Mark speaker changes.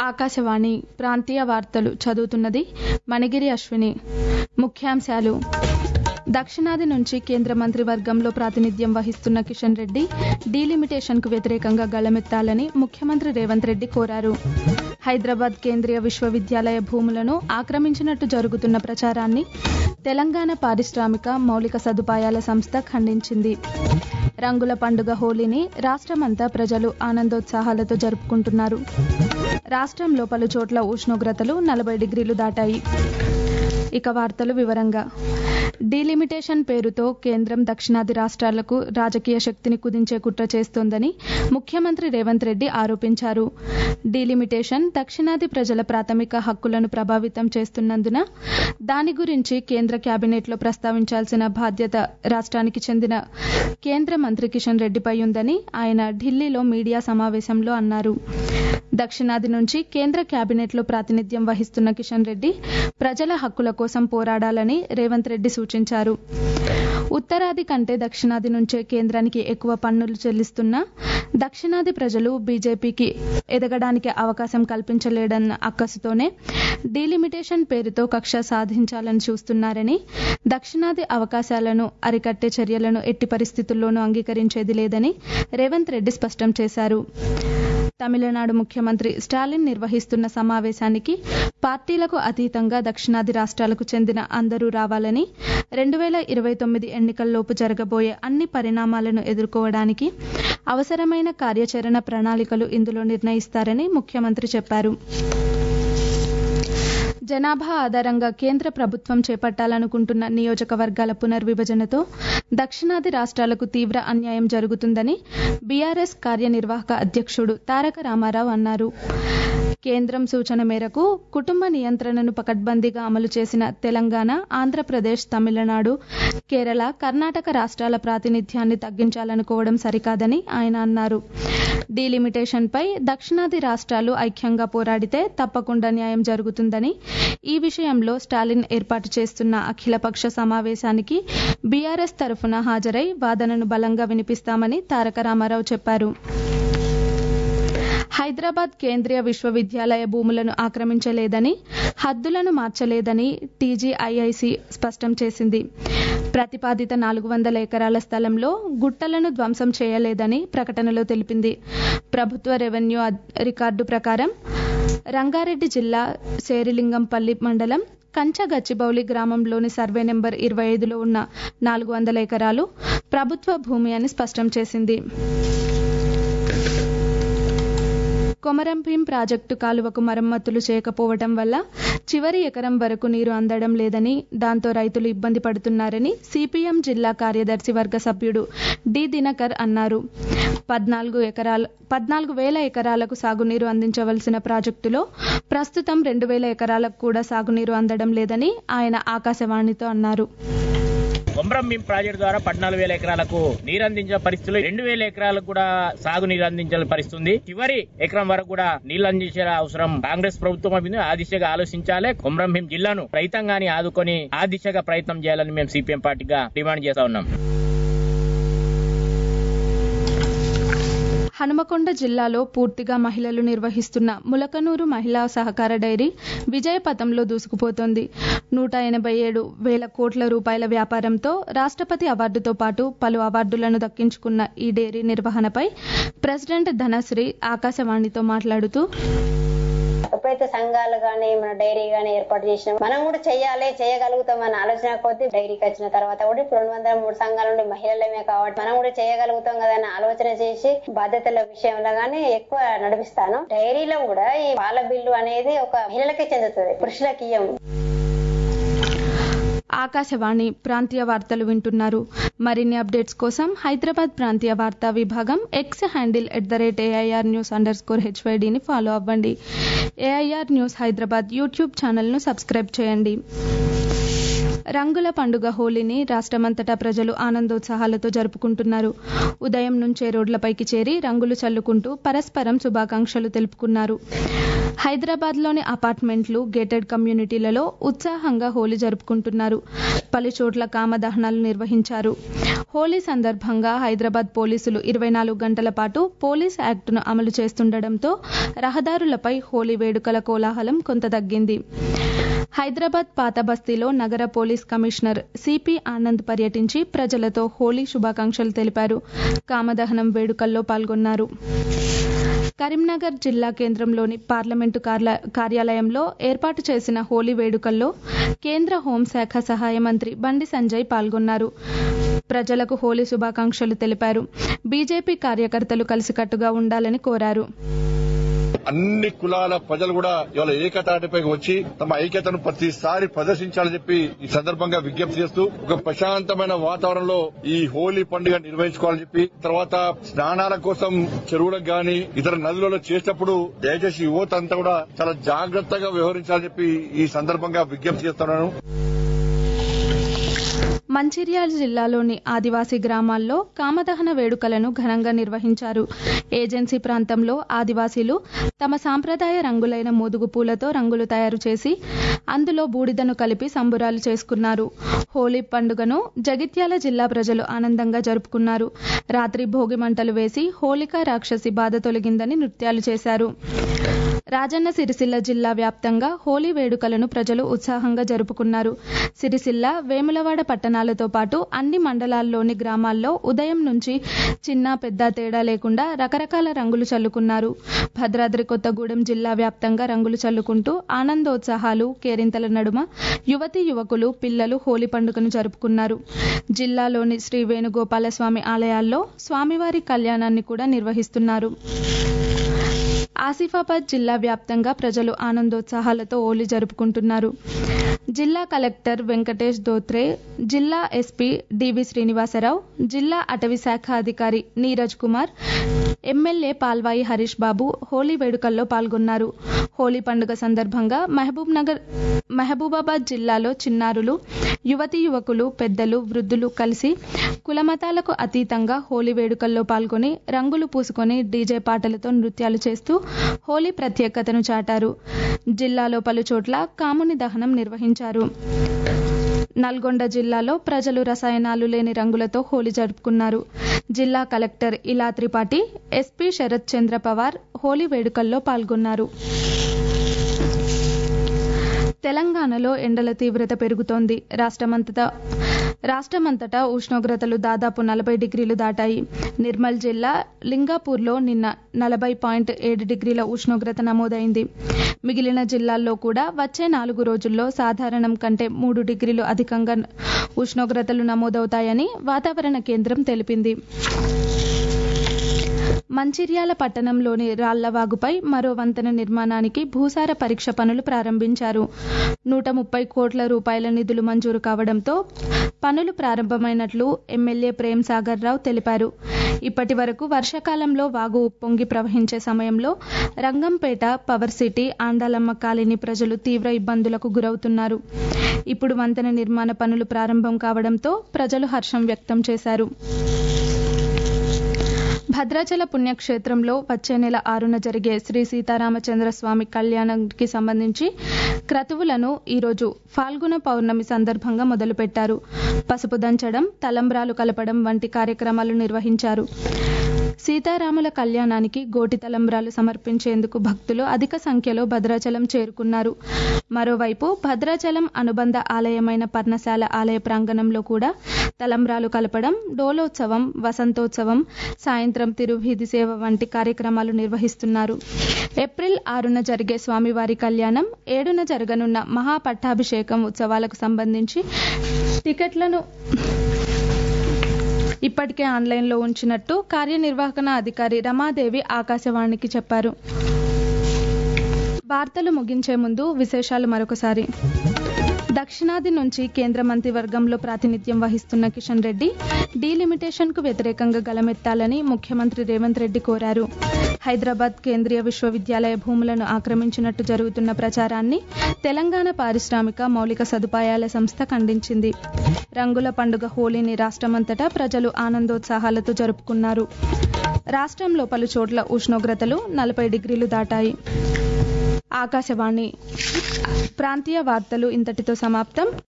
Speaker 1: ఆకాశవాణి ప్రాంతీయ వార్తలు చదువుతున్నది మణిగిరి అశ్విని ముఖ్యాంశాలు దక్షిణాది నుంచి కేంద్ర మంత్రివర్గంలో ప్రాతినిధ్యం వహిస్తున్న కిషన్ రెడ్డి డీలిమిటేషన్కు వ్యతిరేకంగా గళమెత్తాలని ముఖ్యమంత్రి రేవంత్ రెడ్డి కోరారు హైదరాబాద్ కేంద్రీయ విశ్వవిద్యాలయ భూములను ఆక్రమించినట్టు జరుగుతున్న ప్రచారాన్ని తెలంగాణ పారిశ్రామిక మౌలిక సదుపాయాల సంస్థ ఖండించింది రంగుల పండుగ హోలీని రాష్ట్రమంతా ప్రజలు ఆనందోత్సాహాలతో జరుపుకుంటున్నారు రాష్ట్రంలో పలు చోట్ల ఉష్ణోగ్రతలు నలభై డిగ్రీలు దాటాయి ఇక వార్తలు వివరంగా డీలిమిటేషన్ పేరుతో కేంద్రం దక్షిణాది రాష్ట్రాలకు రాజకీయ శక్తిని కుదించే కుట్ర చేస్తోందని ముఖ్యమంత్రి రేవంత్ రెడ్డి ఆరోపించారు డీలిమిటేషన్ దక్షిణాది ప్రజల ప్రాథమిక హక్కులను ప్రభావితం చేస్తున్నందున దాని గురించి కేంద్ర కేబినెట్లో ప్రస్తావించాల్సిన బాధ్యత రాష్ట్రానికి చెందిన కేంద్ర మంత్రి కిషన్ రెడ్డిపై ఉందని ఆయన ఢిల్లీలో మీడియా సమావేశంలో అన్నారు దక్షిణాది నుంచి కేంద్ర కేబినెట్లో ప్రాతినిధ్యం వహిస్తున్న కిషన్ రెడ్డి ప్రజల హక్కుల కోసం పోరాడాలని రేవంత్ రెడ్డి సూచించారు ఉత్తరాది కంటే దక్షిణాది నుంచే కేంద్రానికి ఎక్కువ పన్నులు చెల్లిస్తున్న దక్షిణాది ప్రజలు బీజేపీకి ఎదగడానికి అవకాశం కల్పించలేడన్న అక్కసుతోనే డీలిమిటేషన్ పేరుతో కక్ష సాధించాలని చూస్తున్నారని దక్షిణాది అవకాశాలను అరికట్టే చర్యలను ఎట్టి పరిస్థితుల్లోనూ అంగీకరించేది లేదని రేవంత్ రెడ్డి స్పష్టం చేశారు తమిళనాడు ముఖ్యమంత్రి స్టాలిన్ నిర్వహిస్తున్న సమావేశానికి పార్టీలకు అతీతంగా దక్షిణాది రాష్ట్రాలకు చెందిన అందరూ రావాలని రెండు వేల ఇరవై తొమ్మిది ఎన్నికల్లోపు జరగబోయే అన్ని పరిణామాలను ఎదుర్కోవడానికి అవసరమైన కార్యాచరణ ప్రణాళికలు ఇందులో నిర్ణయిస్తారని ముఖ్యమంత్రి చెప్పారు జనాభా ఆధారంగా కేంద్ర ప్రభుత్వం చేపట్టాలనుకుంటున్న నియోజకవర్గాల పునర్విభజనతో దక్షిణాది రాష్ట్రాలకు తీవ్ర అన్యాయం జరుగుతుందని బీఆర్ఎస్ కార్యనిర్వాహక అధ్యక్షుడు తారక రామారావు అన్నారు కేంద్రం సూచన మేరకు కుటుంబ నియంత్రణను పకడ్బందీగా అమలు చేసిన తెలంగాణ ఆంధ్రప్రదేశ్ తమిళనాడు కేరళ కర్ణాటక రాష్ట్రాల ప్రాతినిధ్యాన్ని తగ్గించాలనుకోవడం సరికాదని ఆయన అన్నారు డీలిమిటేషన్పై దక్షిణాది రాష్ట్రాలు ఐక్యంగా పోరాడితే తప్పకుండా న్యాయం జరుగుతుందని ఈ విషయంలో స్టాలిన్ ఏర్పాటు చేస్తున్న అఖిలపక్ష సమావేశానికి బీఆర్ఎస్ తరఫున హాజరై వాదనను బలంగా వినిపిస్తామని తారక రామారావు చెప్పారు హైదరాబాద్ కేంద్రీయ విశ్వవిద్యాలయ భూములను ఆక్రమించలేదని హద్దులను మార్చలేదని టీజీఐఐసి స్పష్టం చేసింది ప్రతిపాదిత నాలుగు వందల ఎకరాల స్థలంలో గుట్టలను ధ్వంసం చేయలేదని ప్రకటనలో తెలిపింది ప్రభుత్వ రెవెన్యూ రికార్డు ప్రకారం రంగారెడ్డి జిల్లా శేరిలింగంపల్లి మండలం కంచ గచ్చిబౌలి గ్రామంలోని సర్వే నెంబర్ ఇరవై ఐదులో ఉన్న నాలుగు వందల ఎకరాలు ప్రభుత్వ భూమి అని స్పష్టం చేసింది కొమరంభీం ప్రాజెక్టు కాలువకు మరమ్మతులు చేయకపోవడం వల్ల చివరి ఎకరం వరకు నీరు అందడం లేదని దాంతో రైతులు ఇబ్బంది పడుతున్నారని సిపిఎం జిల్లా కార్యదర్శి వర్గ సభ్యుడు డి దినకర్ అన్నారు పద్నాలుగు ఎకరాల పద్నాలుగు వేల ఎకరాలకు సాగునీరు అందించవలసిన ప్రాజెక్టులో ప్రస్తుతం రెండు వేల ఎకరాలకు కూడా సాగునీరు అందడం లేదని ఆయన ఆకాశవాణితో అన్నారు
Speaker 2: కొమ్రంభీం ప్రాజెక్టు ద్వారా పద్నాలుగు వేల ఎకరాలకు నీరు అందించిన పరిస్థితులు రెండు వేల ఎకరాలకు కూడా సాగు నీరు అందించాలని పరిస్థితుంది చివరి ఎకరం వరకు కూడా నీళ్లు అందించే అవసరం కాంగ్రెస్ ప్రభుత్వం అయింది ఆ దిశగా ఆలోచించాలి కొమ్రంభీం జిల్లాను రైతాంగాన్ని ఆదుకొని ఆ దిశగా ప్రయత్నం చేయాలని మేము సిపిఎం పార్టీగా డిమాండ్ చేస్తా ఉన్నాం
Speaker 1: హనుమకొండ జిల్లాలో పూర్తిగా మహిళలు నిర్వహిస్తున్న ములకనూరు మహిళా సహకార డైరీ విజయ పథంలో దూసుకుపోతోంది నూట ఎనభై ఏడు వేల కోట్ల రూపాయల వ్యాపారంతో రాష్ట్రపతి అవార్డుతో పాటు పలు అవార్డులను దక్కించుకున్న ఈ డైరీ నిర్వహణపై ప్రెసిడెంట్ ధనశ్రీ ఆకాశవాణితో మాట్లాడుతూ
Speaker 3: ఎప్పుడైతే సంఘాలు గానీ మన డైరీ గానీ ఏర్పాటు చేసినాం మనం కూడా చేయాలి చేయగలుగుతాం అన్న ఆలోచన కొద్ది డైరీకి వచ్చిన తర్వాత కూడా ఇప్పుడు రెండు వందల మూడు సంఘాల నుండి మహిళలమే కాబట్టి మనం కూడా చేయగలుగుతాం కదా అని ఆలోచన చేసి బాధ్యతల విషయంలో గానీ ఎక్కువ నడిపిస్తాను డైరీలో కూడా ఈ పాల బిల్లు అనేది ఒక మహిళలకే చెందుతుంది పురుషులకి ఇయ్యం
Speaker 1: ఆకాశవాణి ప్రాంతీయ వార్తలు వింటున్నారు మరిన్ని అప్డేట్స్ కోసం హైదరాబాద్ ప్రాంతీయ వార్తా విభాగం X handle at the rate AIR news underscore స్కోర్ హెచ్వైడిని ఫాలో అవ్వండి ఏఐఆర్ న్యూస్ హైదరాబాద్ యూట్యూబ్ ఛానల్ను సబ్స్క్రైబ్ చేయండి రంగుల పండుగ హోలీని రాష్ట్రమంతటా ప్రజలు ఆనందోత్సాహాలతో జరుపుకుంటున్నారు ఉదయం నుంచే రోడ్లపైకి చేరి రంగులు చల్లుకుంటూ పరస్పరం శుభాకాంక్షలు తెలుపుకున్నారు హైదరాబాద్లోని అపార్ట్మెంట్లు గేటెడ్ కమ్యూనిటీలలో ఉత్సాహంగా హోలీ జరుపుకుంటున్నారు పలు చోట్ల కామదహనాలు నిర్వహించారు హోలీ సందర్భంగా హైదరాబాద్ పోలీసులు ఇరవై నాలుగు గంటల పాటు పోలీస్ యాక్టును అమలు చేస్తుండటంతో రహదారులపై హోలీ వేడుకల కోలాహలం కొంత తగ్గింది హైదరాబాద్ పాత బస్తీలో నగర పోలీస్ కమిషనర్ సిపి ఆనంద్ పర్యటించి ప్రజలతో హోలీ శుభాకాంక్షలు తెలిపారు కామదహనం వేడుకల్లో పాల్గొన్నారు కరీంనగర్ జిల్లా కేంద్రంలోని పార్లమెంటు కార్యాలయంలో ఏర్పాటు చేసిన హోలీ వేడుకల్లో కేంద్ర హోంశాఖ సహాయ మంత్రి బండి సంజయ్ పాల్గొన్నారు ప్రజలకు హోలీ శుభాకాంక్షలు తెలిపారు బీజేపీ కార్యకర్తలు కలిసికట్టుగా ఉండాలని కోరారు
Speaker 4: అన్ని కులాల ప్రజలు కూడా ఇవాళ ఏకతాటిపైకి వచ్చి తమ ఐక్యతను ప్రతిసారి ప్రదర్శించాలని చెప్పి ఈ సందర్భంగా విజ్ఞప్తి చేస్తూ ఒక ప్రశాంతమైన వాతావరణంలో ఈ హోలీ పండుగ నిర్వహించుకోవాలని చెప్పి తర్వాత స్నానాల కోసం చెరువులకు గాని ఇతర నదులలో చేసేటప్పుడు దయచేసి యువత అంతా కూడా చాలా జాగ్రత్తగా వ్యవహరించాలని చెప్పి ఈ సందర్భంగా విజ్ఞప్తి చేస్తున్నాను
Speaker 1: మంచిర్యాల జిల్లాలోని ఆదివాసీ గ్రామాల్లో కామదహన వేడుకలను ఘనంగా నిర్వహించారు ఏజెన్సీ ప్రాంతంలో ఆదివాసీలు తమ సాంప్రదాయ రంగులైన మోదుగు పూలతో రంగులు తయారు చేసి అందులో బూడిదను కలిపి సంబురాలు చేసుకున్నారు హోలీ పండుగను జగిత్యాల జిల్లా ప్రజలు ఆనందంగా జరుపుకున్నారు రాత్రి భోగి మంటలు వేసి హోలికా రాక్షసి బాధ తొలగిందని నృత్యాలు చేశారు రాజన్న సిరిసిల్ల జిల్లా వ్యాప్తంగా హోలీ వేడుకలను ప్రజలు ఉత్సాహంగా జరుపుకున్నారు సిరిసిల్ల వేములవాడ పట్టణాలతో పాటు అన్ని మండలాల్లోని గ్రామాల్లో ఉదయం నుంచి చిన్న పెద్ద తేడా లేకుండా రకరకాల రంగులు చల్లుకున్నారు భద్రాద్రి కొత్తగూడెం జిల్లా వ్యాప్తంగా రంగులు చల్లుకుంటూ ఆనందోత్సాహాలు కేరింతల నడుమ యువతి యువకులు పిల్లలు హోలీ పండుగను జరుపుకున్నారు జిల్లాలోని శ్రీ వేణుగోపాల స్వామి ఆలయాల్లో స్వామివారి కళ్యాణాన్ని కూడా నిర్వహిస్తున్నారు ఆసిఫాబాద్ జిల్లా వ్యాప్తంగా ప్రజలు ఆనందోత్సాహాలతో హోలీ జరుపుకుంటున్నారు జిల్లా కలెక్టర్ వెంకటేష్ దోత్రే జిల్లా ఎస్పీ డివి శ్రీనివాసరావు జిల్లా అటవీ శాఖ అధికారి నీరజ్ కుమార్ ఎమ్మెల్యే పాల్వాయి హరీష్ బాబు హోలీ వేడుకల్లో పాల్గొన్నారు హోలీ పండుగ సందర్భంగా మహబూబ్ నగర్ మహబూబాబాద్ జిల్లాలో చిన్నారులు యువతి యువకులు పెద్దలు వృద్ధులు కలిసి కులమతాలకు అతీతంగా హోలీ వేడుకల్లో పాల్గొని రంగులు పూసుకొని డీజే పాటలతో నృత్యాలు చేస్తూ హోలీ ప్రత్యేకతను చాటారు జిల్లాలో పలుచోట్ల కాముని దహనం నిర్వహించారు నల్గొండ జిల్లాలో ప్రజలు రసాయనాలు లేని రంగులతో హోలీ జరుపుకున్నారు జిల్లా కలెక్టర్ ఇలా త్రిపాఠి ఎస్పీ శరత్ చంద్ర పవార్ హోలీ వేడుకల్లో పాల్గొన్నారు తెలంగాణలో ఎండల తీవ్రత పెరుగుతోంది రాష్ట్రమంతటా రాష్ట్రమంతటా ఉష్ణోగ్రతలు దాదాపు నలభై డిగ్రీలు దాటాయి నిర్మల్ జిల్లా లింగాపూర్లో నిన్న నలభై పాయింట్ ఏడు డిగ్రీల ఉష్ణోగ్రత నమోదైంది మిగిలిన జిల్లాల్లో కూడా వచ్చే నాలుగు రోజుల్లో సాధారణం కంటే మూడు డిగ్రీలు అధికంగా ఉష్ణోగ్రతలు నమోదవుతాయని వాతావరణ కేంద్రం తెలిపింది మంచిర్యాల పట్టణంలోని రాళ్లవాగుపై మరో వంతెన నిర్మాణానికి భూసార పరీక్ష పనులు ప్రారంభించారు నూట ముప్పై కోట్ల రూపాయల నిధులు మంజూరు కావడంతో పనులు ప్రారంభమైనట్లు ఎమ్మెల్యే ప్రేమ్ సాగర్ రావు తెలిపారు ఇప్పటి వరకు వర్షాకాలంలో వాగు ఉప్పొంగి ప్రవహించే సమయంలో Rangampet power city Andalamma colony ప్రజలు తీవ్ర ఇబ్బందులకు గురవుతున్నారు ఇప్పుడు వంతెన నిర్మాణ పనులు ప్రారంభం కావడంతో ప్రజలు హర్షం వ్యక్తం చేశారు భద్రాచల పుణ్యక్షేత్రంలో వచ్చే నెల ఆరున జరిగే శ్రీ సీతారామచంద్ర స్వామి కళ్యాణానికి సంబంధించి క్రతువులను ఈరోజు ఫాల్గుణ పౌర్ణమి సందర్భంగా మొదలుపెట్టారు పసుపు దంచడం తలంబ్రాలు కలపడం వంటి కార్యక్రమాలు నిర్వహించారు సీతారాముల కళ్యాణానికి గోటి తలంబ్రాలు సమర్పించేందుకు భక్తులు అధిక సంఖ్యలో భద్రాచలం చేరుకున్నారు మరోవైపు భద్రాచలం అనుబంధ ఆలయమైన పర్ణశాల ఆలయ ప్రాంగణంలో కూడా తలంబ్రాలు కలపడం డోలోత్సవం వసంతోత్సవం సాయంత్రం తిరువీధి సేవ వంటి కార్యక్రమాలు నిర్వహిస్తున్నారు ఏప్రిల్ ఆరున జరిగే స్వామివారి కళ్యాణం ఏడున జరగనున్న మహాపట్టాభిషేకం ఉత్సవాలకు సంబంధించి టికెట్లను ఇప్పటికే ఆన్లైన్లో ఉంచినట్టు కార్యనిర్వహణ అధికారి రమాదేవి ఆకాశవాణికి చెప్పారు వార్తలు ముగించే ముందు విశేషాలు మరొకసారి దక్షిణాది నుంచి కేంద్ర మంత్రివర్గంలో ప్రాతినిధ్యం వహిస్తున్న కిషన్ రెడ్డి డీలిమిటేషన్కు వ్యతిరేకంగా గలమెత్తాలని ముఖ్యమంత్రి రేవంత్ రెడ్డి కోరారు హైదరాబాద్ కేంద్రీయ విశ్వవిద్యాలయ భూములను ఆక్రమించినట్టు జరుగుతున్న ప్రచారాన్ని తెలంగాణ పారిశ్రామిక మౌలిక సదుపాయాల సంస్థ ఖండించింది రంగుల పండుగ హోలీని రాష్ట్రమంతటా ప్రజలు ఆనందోత్సాహాలతో జరుపుకున్నారు రాష్ట్రంలో పలు చోట్ల ఉష్ణోగ్రతలు నలభై డిగ్రీలు దాటాయి ఆకాశవాణి ప్రాంతీయ వార్తలు ఇంతటితో సమాప్తం